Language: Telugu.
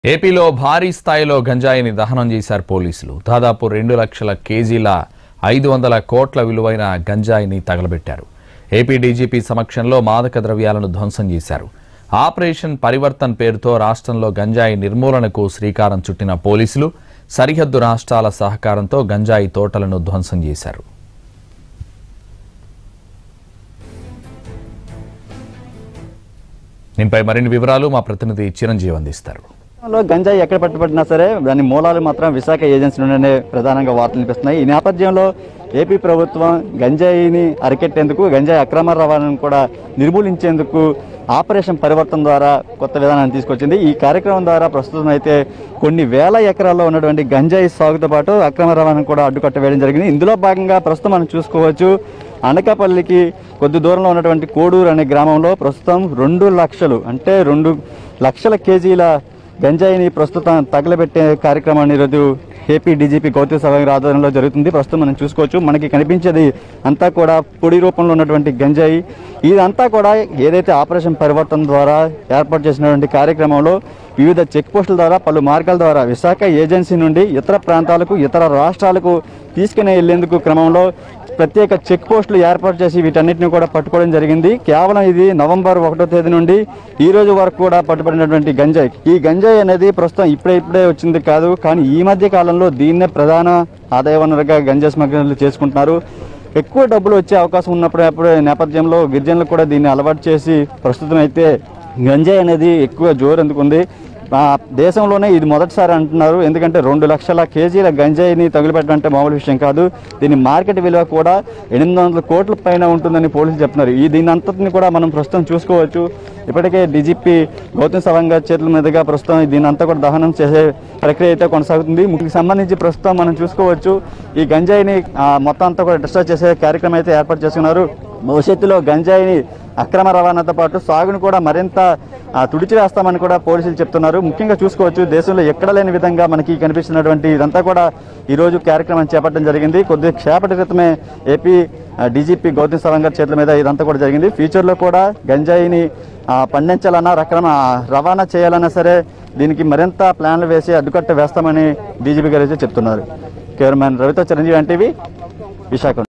ఏపీలో భారీ స్థాయిలో గంజాయిని దహనం చేశారు పోలీసులు దాదాపు రెండు లక్షల కేజీల ఐదు వందల కోట్ల విలువైన గంజాయిని తగలబెట్టారు ఏపీ డీజీపీ సమక్షంలో మాదక ద్రవ్యాలను ధ్వంసం చేశారు ఆపరేషన్ పరివర్తన్ పేరుతో రాష్ట్రంలో గంజాయి నిర్మూలనకు శ్రీకారం చుట్టిన పోలీసులు సరిహద్దు రాష్ట్రాల సహకారంతో గంజాయి తోటలను ధ్వంసం చేశారు దీనిపై మరిన్ని వివరాలు మా ప్రతినిధి చిరంజీవి అందిస్తారు లో గంజాయి ఎక్కడ పట్టుబడినా సరే దాని మూలాలు మాత్రం విశాఖ ఏజెన్సీ నుండే ప్రధానంగా వార్తలు వినిపిస్తున్నాయి ఈ నేపథ్యంలో ఏపీ ప్రభుత్వం గంజాయిని అరికెట్టేందుకు గంజాయి అక్రమ రవాణాను కూడా నిర్మూలించేందుకు ఆపరేషన్ పరివర్తన ద్వారా కొత్త విధానాన్ని తీసుకొచ్చింది ఈ కార్యక్రమం ద్వారా ప్రస్తుతం అయితే కొన్ని వేల ఎకరాల్లో ఉన్నటువంటి గంజాయి సాగుతో పాటు అక్రమ రవాణాను కూడా అడ్డుకట్ట వేయడం జరిగింది ఇందులో భాగంగా ప్రస్తుతం మనం చూసుకోవచ్చు అనకాపల్లికి కొద్ది దూరంలో ఉన్నటువంటి కోడూరు అనే గ్రామంలో ప్రస్తుతం రెండు లక్షలు అంటే రెండు లక్షల కేజీల గంజాయిని ప్రస్తుతం తగలబెట్టే కార్యక్రమాన్ని ఈరోజు ఏపీ డీజీపీ గౌతమ్ సవాంగ్ ఆధ్వర్యంలో జరుగుతుంది ప్రస్తుతం మనం చూసుకోవచ్చు మనకి కనిపించేది అంతా కూడా పొడి రూపంలో ఉన్నటువంటి గంజాయి ఇదంతా కూడా ఏదైతే ఆపరేషన్ పరివర్తన ద్వారా ఏర్పాటు చేసినటువంటి కార్యక్రమంలో వివిధ చెక్ పోస్టుల ద్వారా పలు మార్గాల ద్వారా విశాఖ ఏజెన్సీ నుండి ఇతర ప్రాంతాలకు ఇతర రాష్ట్రాలకు తీసుకుని వెళ్లేందుకు క్రమంలో ప్రత్యేక చెక్ పోస్టులు ఏర్పాటు చేసి వీటన్నిటిని కూడా పట్టుకోవడం జరిగింది కేవలం ఇది నవంబర్ ఒకటో తేదీ నుండి ఈ రోజు వరకు కూడా పట్టుబడినటువంటి గంజాయి ఈ గంజాయి అనేది ప్రస్తుతం ఇప్పుడే ఇప్పుడే వచ్చింది కాదు కానీ ఈ మధ్య కాలంలో దీన్నే ప్రధాన ఆదాయ వనరుగా గంజాయి స్మగ్లర్లు చేసుకుంటున్నారు ఎక్కువ డబ్బులు వచ్చే అవకాశం ఉన్నప్పుడు అప్పుడు నేపథ్యంలో గిరిజనులు కూడా దీన్ని అలవాటు చేసి ప్రస్తుతం అయితే గంజాయి అనేది ఎక్కువ జోరు అందుకుంది ఆ దేశంలోనే ఇది మొదటిసారి అంటున్నారు ఎందుకంటే రెండు లక్షల కేజీల గంజాయిని తగులుపెట్టడం అంటే మామూలు విషయం కాదు దీని మార్కెట్ విలువ కూడా ఎనిమిది వందల కోట్ల పైన ఉంటుందని పోలీసులు చెప్తున్నారు ఈ దీని అంతటిని కూడా మనం ప్రస్తుతం చూసుకోవచ్చు ఇప్పటికే డీజీపీ గౌతమ్ సవాంగ్ గారి చేతుల మీదుగా ప్రస్తుతం దీని అంతా కూడా దహనం చేసే ప్రక్రియ అయితే కొనసాగుతుంది ముఖ్యకి సంబంధించి ప్రస్తుతం మనం చూసుకోవచ్చు ఈ గంజాయిని ఆ, మొత్తం అంతా కూడా డిస్ట్రాక్ట్ చేసే కార్యక్రమం అయితే ఏర్పాటు చేసుకున్నారు భవిష్యత్తులో గంజాయిని అక్రమ రవాణాతో పాటు సాగును కూడా మరింత ఆ, తుడిచివేస్తామని కూడా పోలీసులు చెప్తున్నారు ముఖ్యంగా చూసుకోవచ్చు దేశంలో ఎక్కడ లేని విధంగా మనకి కనిపిస్తున్నటువంటి ఇదంతా కూడా ఈ రోజు కార్యక్రమం చేపట్టడం జరిగింది కొద్ది క్షేపటి క్రితమే ఏపీ ఆ, డీజీపీ గౌతమ్ సవాంగ్ గారి చేతుల మీద ఇదంతా కూడా జరిగింది ఫ్యూచర్లో కూడా గంజాయిని ఆ, పండించాలన్నా రక్రమ రవాణా చేయాలన్నా సరే దీనికి మరింత ప్లాన్లు వేసి అడ్డుకట్ట వేస్తామని డీజీపీ గారు అయితే చెప్తున్నారు కెమెరామ్యాన్ రవితో చిరంజీవి ఎన్టీవీ విశాఖ